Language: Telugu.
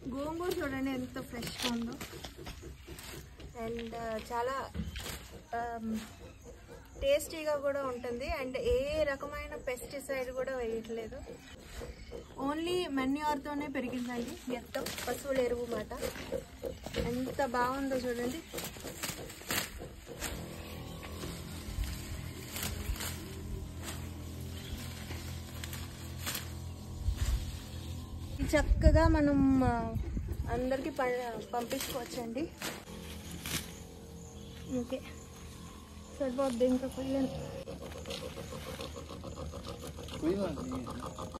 గోంగూర చూడండి ఎంత ఫ్రెష్గా ఉందో అండ్ చాలా టేస్టీగా కూడా ఉంటుంది అండ్ ఏ రకమైన పెస్టిసైడ్ కూడా వేయట్లేదు ఓన్లీ మెన్యూర్తోనే పెరిగిందండి మొత్తం పశువుల ఎరువు మాట ఎంత బాగుందో చూడండి ఇది చక్కగా మనం ఆ, అందరికీ ప పంపించుకోవచ్చండి ఓకే సరిపోద్ది ఇంకా పోయాను పోయినా